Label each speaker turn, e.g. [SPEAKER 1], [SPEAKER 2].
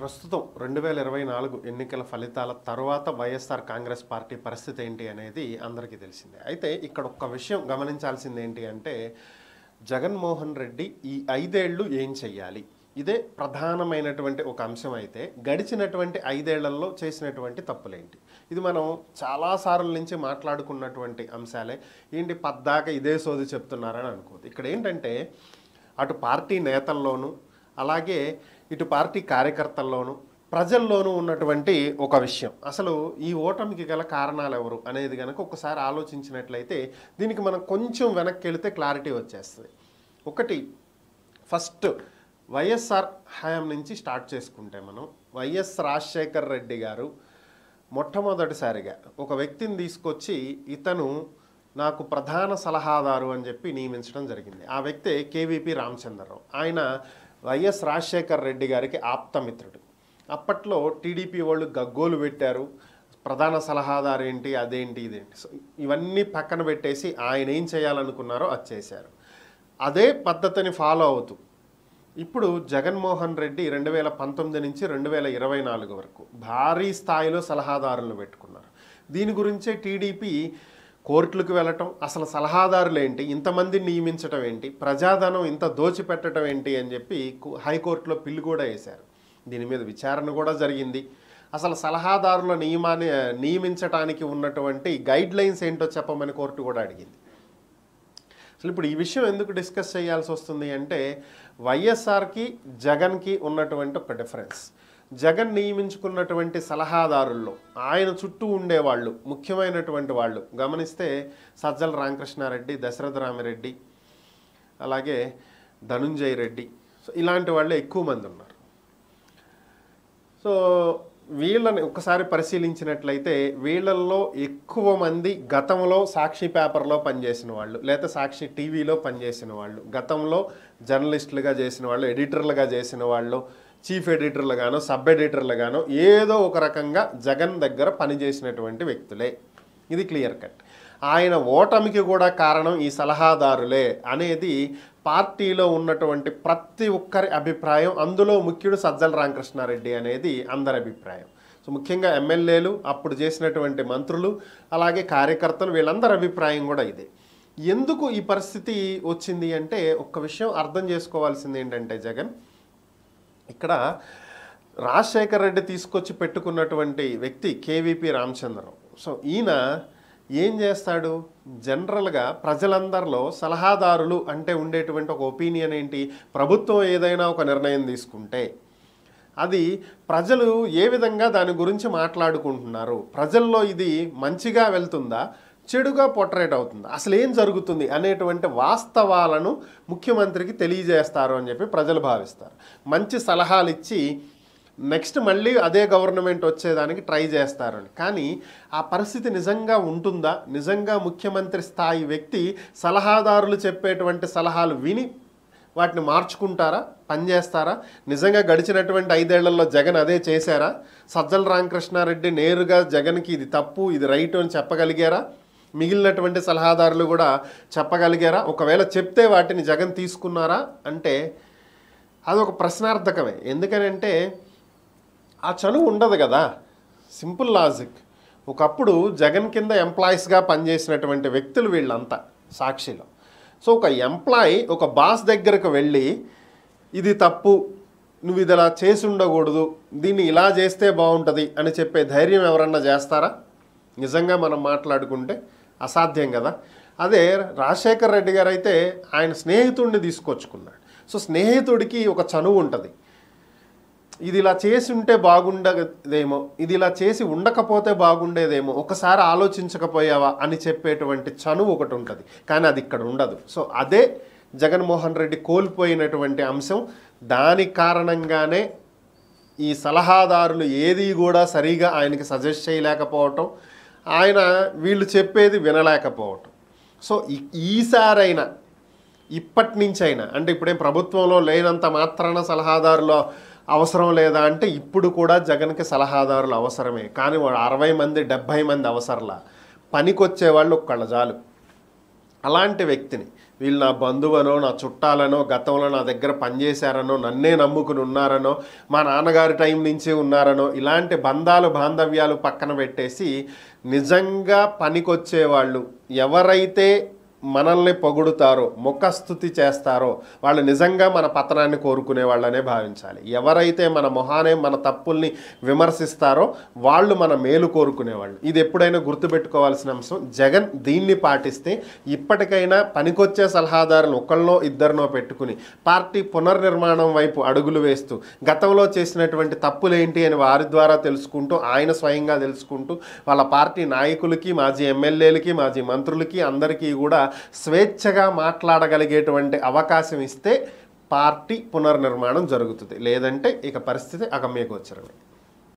[SPEAKER 1] ప్రస్తుతం రెండు వేల ఇరవై నాలుగు ఎన్నికల ఫలితాల తర్వాత వైఎస్ఆర్ కాంగ్రెస్ పార్టీ పరిస్థితి ఏంటి అనేది అందరికీ తెలిసిందే అయితే ఇక్కడ ఒక్క విషయం గమనించాల్సింది ఏంటి అంటే జగన్మోహన్ రెడ్డి ఈ ఐదేళ్లు ఏం చెయ్యాలి ఇదే ప్రధానమైనటువంటి ఒక అంశం అయితే గడిచినటువంటి ఐదేళ్లలో చేసినటువంటి తప్పులేంటి ఇది మనం చాలాసార్ల నుంచి మాట్లాడుకున్నటువంటి అంశాలే ఏంటి పద్దాక ఇదే సోది చెప్తున్నారని అనుకోదు ఇక్కడ ఏంటంటే అటు పార్టీ నేతల్లోనూ అలాగే ఇటు పార్టీ కార్యకర్తల్లోనూ ప్రజల్లోనూ ఉన్నటువంటి ఒక విషయం అసలు ఈ ఓటమికి గల కారణాలు ఎవరు అనేది కనుక ఒకసారి ఆలోచించినట్లయితే దీనికి మనం కొంచెం వెనక్కి వెళితే క్లారిటీ వచ్చేస్తుంది ఒకటి ఫస్ట్ వైఎస్ఆర్ హయాం నుంచి స్టార్ట్ చేసుకుంటే మనం వైఎస్ రాజశేఖర్ రెడ్డి గారు మొట్టమొదటిసారిగా ఒక వ్యక్తిని తీసుకొచ్చి ఇతను నాకు ప్రధాన సలహాదారు అని చెప్పి నియమించడం జరిగింది ఆ వ్యక్తే కేవీపీ రామచంద్రరావు ఆయన వైఎస్ రాజశేఖర్ రెడ్డి గారికి ఆప్తమిత్రుడు అప్పట్లో టీడీపీ వాళ్ళు గగ్గోలు పెట్టారు ప్రధాన సలహాదారు ఏంటి అదేంటి ఇదేంటి సో ఇవన్నీ పక్కన పెట్టేసి ఆయన ఏం చేయాలనుకున్నారో అది చేశారు అదే పద్ధతిని ఫాలో అవుతూ ఇప్పుడు జగన్మోహన్ రెడ్డి రెండు వేల పంతొమ్మిది నుంచి రెండు వేల ఇరవై నాలుగు వరకు భారీ స్థాయిలో సలహాదారులను పెట్టుకున్నారు దీని గురించే టీడీపీ కోర్టులకు వెళ్ళటం అసలు సలహాదారులు ఏంటి ఇంతమందిని నియమించడం ఏంటి ప్రజాధనం ఇంత దోచిపెట్టడం ఏంటి అని చెప్పి కు- హైకోర్టులో పిల్లు కూడా వేశారు దీని మీద విచారణ కూడా జరిగింది అసలు సలహాదారుల నియమాన్ని నియమించడానికి ఉన్నటువంటి గైడ్ లైన్స్ ఏంటో చెప్పమని కోర్టు కూడా అడిగింది అసలు ఇప్పుడు ఈ విషయం ఎందుకు డిస్కస్ చేయాల్సి వస్తుంది అంటే వైఎస్ఆర్కి జగన్కి ఉన్నటువంటి ఒక డిఫరెన్స్ జగన్ నియమించుకున్నటువంటి సలహాదారుల్లో ఆయన చుట్టూ ఉండేవాళ్ళు ముఖ్యమైనటువంటి వాళ్ళు గమనిస్తే సజ్జల రామకృష్ణారెడ్డి దశరథ రామిరెడ్డి అలాగే ధనుంజయ రెడ్డి సో ఇలాంటి వాళ్ళు ఎక్కువ మంది ఉన్నారు సో వీళ్ళని ఒకసారి పరిశీలించినట్లయితే వీళ్ళల్లో ఎక్కువ మంది గతంలో సాక్షి పేపర్లో పనిచేసిన వాళ్ళు లేదా సాక్షి టీవీలో పనిచేసిన వాళ్ళు గతంలో జర్నలిస్టులుగా చేసిన వాళ్ళు ఎడిటర్లుగా చేసిన వాళ్ళు చీఫ్ ఎడిటర్లుగానో సబ్ ఎడిటర్లుగానో ఏదో ఒక రకంగా జగన్ దగ్గర పనిచేసినటువంటి వ్యక్తులే ఇది క్లియర్ కట్ ఆయన ఓటమికి కూడా కారణం ఈ సలహాదారులే అనేది పార్టీలో ఉన్నటువంటి ప్రతి ఒక్కరి అభిప్రాయం అందులో ముఖ్యుడు సజ్జల రామకృష్ణారెడ్డి అనేది అందరి అభిప్రాయం సో ముఖ్యంగా ఎమ్మెల్యేలు అప్పుడు చేసినటువంటి మంత్రులు అలాగే కార్యకర్తలు వీళ్ళందరి అభిప్రాయం కూడా ఇదే ఎందుకు ఈ పరిస్థితి వచ్చింది అంటే ఒక్క విషయం అర్థం చేసుకోవాల్సింది ఏంటంటే జగన్ ఇక్కడ రాజశేఖర్ రెడ్డి తీసుకొచ్చి పెట్టుకున్నటువంటి వ్యక్తి కేవీపీ రామచంద్రరావు సో ఈయన ఏం చేస్తాడు జనరల్గా ప్రజలందరిలో సలహాదారులు అంటే ఉండేటువంటి ఒక ఒపీనియన్ ఏంటి ప్రభుత్వం ఏదైనా ఒక నిర్ణయం తీసుకుంటే అది ప్రజలు ఏ విధంగా దాని గురించి మాట్లాడుకుంటున్నారు ప్రజల్లో ఇది మంచిగా వెళ్తుందా చెడుగా పొట్రేట్ అవుతుందా అసలు ఏం జరుగుతుంది అనేటువంటి వాస్తవాలను ముఖ్యమంత్రికి తెలియజేస్తారు అని చెప్పి ప్రజలు భావిస్తారు మంచి సలహాలు ఇచ్చి నెక్స్ట్ మళ్ళీ అదే గవర్నమెంట్ వచ్చేదానికి ట్రై చేస్తారని కానీ ఆ పరిస్థితి నిజంగా ఉంటుందా నిజంగా ముఖ్యమంత్రి స్థాయి వ్యక్తి సలహాదారులు చెప్పేటువంటి సలహాలు విని వాటిని మార్చుకుంటారా పనిచేస్తారా నిజంగా గడిచినటువంటి ఐదేళ్లలో జగన్ అదే చేశారా సజ్జల రామకృష్ణారెడ్డి నేరుగా జగన్కి ఇది తప్పు ఇది రైట్ అని చెప్పగలిగారా మిగిలినటువంటి సలహాదారులు కూడా చెప్పగలిగారా ఒకవేళ చెప్తే వాటిని జగన్ తీసుకున్నారా అంటే అదొక ప్రశ్నార్థకమే ఎందుకనంటే ఆ చనువు ఉండదు కదా సింపుల్ లాజిక్ ఒకప్పుడు జగన్ కింద ఎంప్లాయీస్గా పనిచేసినటువంటి వ్యక్తులు వీళ్ళంతా సాక్షిలో సో ఒక ఎంప్లాయీ ఒక బాస్ దగ్గరకు వెళ్ళి ఇది తప్పు నువ్వు ఇది ఇలా చేసి ఉండకూడదు దీన్ని ఇలా చేస్తే బాగుంటుంది అని చెప్పే ధైర్యం ఎవరన్నా చేస్తారా నిజంగా మనం మాట్లాడుకుంటే అసాధ్యం కదా అదే రాజశేఖర్ రెడ్డి గారు అయితే ఆయన స్నేహితుడిని తీసుకొచ్చుకున్నాడు సో స్నేహితుడికి ఒక చనువు ఉంటుంది ఇది ఇలా చేసి ఉంటే బాగుండదేమో ఇది ఇలా చేసి ఉండకపోతే బాగుండేదేమో ఒకసారి ఆలోచించకపోయావా అని చెప్పేటువంటి చనువు ఒకటి ఉంటుంది కానీ అది ఇక్కడ ఉండదు సో అదే జగన్మోహన్ రెడ్డి కోల్పోయినటువంటి అంశం దాని కారణంగానే ఈ సలహాదారులు ఏది కూడా సరిగా ఆయనకి సజెస్ట్ చేయలేకపోవటం ఆయన వీళ్ళు చెప్పేది వినలేకపోవటం సో ఈ- ఈసారైనా ఇప్పటి నుంచైనా అంటే ఇప్పుడేం ప్రభుత్వంలో లేనంత మాత్రాన సలహాదారులు అవసరం లేదా అంటే ఇప్పుడు కూడా జగన్కి సలహాదారులు అవసరమే కానీ వాడు అరవై మంది డెబ్భై మంది అవసరంలా పనికొచ్చే వాళ్ళు ఒక్కళ్ళ చాలు అలాంటి వ్యక్తిని వీళ్ళు నా బంధువనో నా చుట్టాలనో గతంలో నా దగ్గర పనిచేశారనో నన్నే నమ్ముకుని ఉన్నారనో మా నాన్నగారి టైం నుంచి ఉన్నారనో ఇలాంటి బంధాలు బాంధవ్యాలు పక్కన పెట్టేసి నిజంగా పనికొచ్చే వాళ్ళు ఎవరైతే మనల్ని పొగుడుతారో ముఖస్థుతి చేస్తారో వాళ్ళు నిజంగా మన పతనాన్ని కోరుకునే వాళ్ళనే భావించాలి ఎవరైతే మన మొహానే మన తప్పుల్ని విమర్శిస్తారో వాళ్ళు మన మేలు కోరుకునేవాళ్ళు ఇది ఎప్పుడైనా గుర్తుపెట్టుకోవాల్సిన అంశం జగన్ దీన్ని పాటిస్తే ఇప్పటికైనా పనికొచ్చే సలహాదారులు ఒకళ్ళనో ఇద్దరినో పెట్టుకుని పార్టీ పునర్నిర్మాణం వైపు అడుగులు వేస్తూ గతంలో చేసినటువంటి తప్పులేంటి అని వారి ద్వారా తెలుసుకుంటూ ఆయన స్వయంగా తెలుసుకుంటూ వాళ్ళ పార్టీ నాయకులకి మాజీ ఎమ్మెల్యేలకి మాజీ మంత్రులకి అందరికీ కూడా స్వేచ్ఛగా మాట్లాడగలిగేటువంటి అవకాశం ఇస్తే పార్టీ పునర్నిర్మాణం జరుగుతుంది లేదంటే ఇక పరిస్థితి అగమ్యగోచరమే